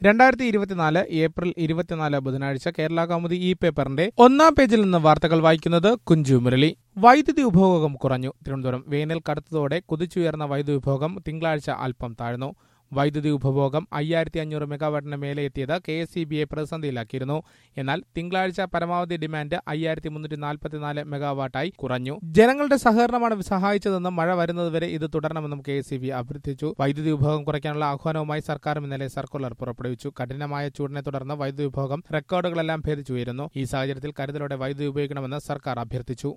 രണ്ടായിരത്തി ഇരുപത്തിനാല് ഏപ്രിൽ ഇരുപത്തിനാല് ബുധനാഴ്ച കേരള കൗമുദി ഈ പേപ്പറിന്റെ ഒന്നാം പേജിൽ നിന്ന് വാർത്തകൾ വായിക്കുന്നത് കുഞ്ചു മുരളി വൈദ്യുതി ഉപഭോഗം കുറഞ്ഞു തിരുവനന്തപുരം വേനൽ കടുത്തതോടെ കുതിച്ചുയർന്ന വൈദ്യുതി ഉപഭോഗം തിങ്കളാഴ്ച അല്പം താഴ്ന്നു വൈദ്യുതി ഉപഭോഗം അയ്യായിരത്തി അഞ്ഞൂറ് മെഗാവാട്ടിന് മേലെ എത്തിയത് കെ എസ് സി ബിയെ പ്രതിസന്ധിയിലാക്കിയിരുന്നു എന്നാൽ തിങ്കളാഴ്ച പരമാവധി ഡിമാൻഡ് അയ്യായിരത്തി മുന്നൂറ്റി നാൽപ്പത്തിനാല് മെഗാവാട്ടായി കുറഞ്ഞു ജനങ്ങളുടെ സഹകരണമാണ് സഹായിച്ചതെന്നും മഴ വരുന്നതുവരെ ഇത് തുടരണമെന്നും കെ എസ് സി ബി അഭ്യർത്ഥിച്ചു വൈദ്യുതി ഉപഭോഗം കുറയ്ക്കാനുള്ള ആഹ്വാനവുമായി സർക്കാരും ഇന്നലെ സർക്കുലർ പുറപ്പെടുവിച്ചു കഠിനമായ ചൂടിനെ തുടർന്ന് വൈദ്യുതി ഉപഭോഗം റെക്കോർഡുകളെല്ലാം ഭേദിച്ചുയരുന്നു ഈ സാഹചര്യത്തിൽ കരുതലോടെ വൈദ്യുതി ഉപയോഗിക്കണമെന്ന് സർക്കാർ അഭ്യർത്ഥിച്ചു